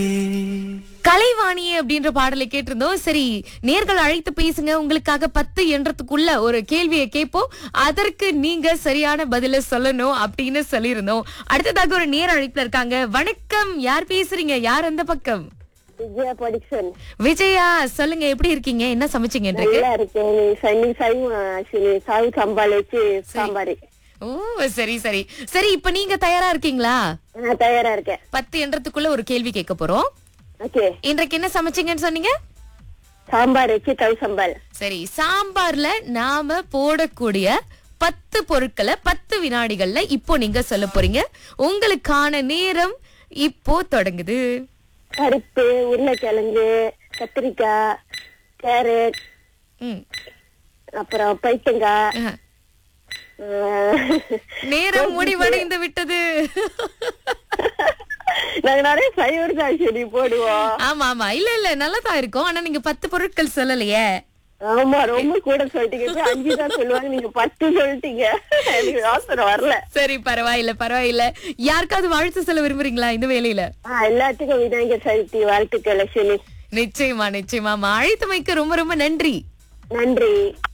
கலைவாணியே அப்படின்ற பாடலை கேட்டிருந்தோம் சரி நேர்கள் அழைத்து பேசுங்க உங்களுக்காக பத்து என்றதுக்குள்ள ஒரு கேள்வியை கேட்போம் அதற்கு நீங்க சரியான பதில சொல்லணும் அப்படின்னு சொல்லியிருந்தோம் அடுத்ததாக ஒரு நேர் அழைப்புல இருக்காங்க வணக்கம் யார் பேசுறீங்க யார் அந்த பக்கம் விஜயா படிக்சன் விஜயா சொல்லுங்க எப்படி இருக்கீங்க என்ன சமைச்சீங்க இன்றைக்கு நல்லா இருக்கேன் சனி சைவம் ஆக்சுவலி சாவு சம்பால் வச்சு சாம்பார் ஓ சரி சரி சரி இப்ப நீங்க தயாரா இருக்கீங்களா நான் தயாரா இருக்கேன் பத்து என்றதுக்குள்ள ஒரு கேள்வி கேட்க போறோம் ஓகே இன்றைக்கு என்ன சமைச்சீங்கன்னு சொன்னீங்க சாம்பார் வச்சு தவு சம்பால் சரி சாம்பார்ல நாம போடக்கூடிய பத்து பொருட்களை பத்து வினாடிகள்ல இப்போ நீங்க சொல்ல போறீங்க உங்களுக்கான நேரம் இப்போ தொடங்குது பருப்பு உருளைக்கிழங்கு கத்திரிக்காய் கேரட் ம். அப்புறம் பைத்தங்காய் அஹ். ஆஹ், நேரம் முடிவடைந்து விட்டது நாங்க நிறைய சைவர் ஆக்சுவலி போடுவோம் ஆமா ஆமா இல்ல இல்ல நல்லதா இருக்கும் ஆனா நீங்க பத்து பொருட்கள் சொல்லலையே ஆமா ரொம்ப கூட சொல்லிட்டீங்க இப்ப அஞ்சு தான் சொல்லுவாங்க நீங்க பத்து சொல்லிட்டீங்க எனக்கு யோசனை வரல சரி பரவாயில்ல பரவாயில்ல யாருக்காவது வாழ்த்து சொல்ல விரும்புறீங்களா இந்த வேலையில ஆஹ் எல்லாத்துக்கும் விநாயகர் சதுர்த்தி வாழ்த்துக்கள் லட்சுமி நிச்சயமா நிச்சயமா அழைத்தமைக்கு ரொம்ப ரொம்ப நன்றி நன்றி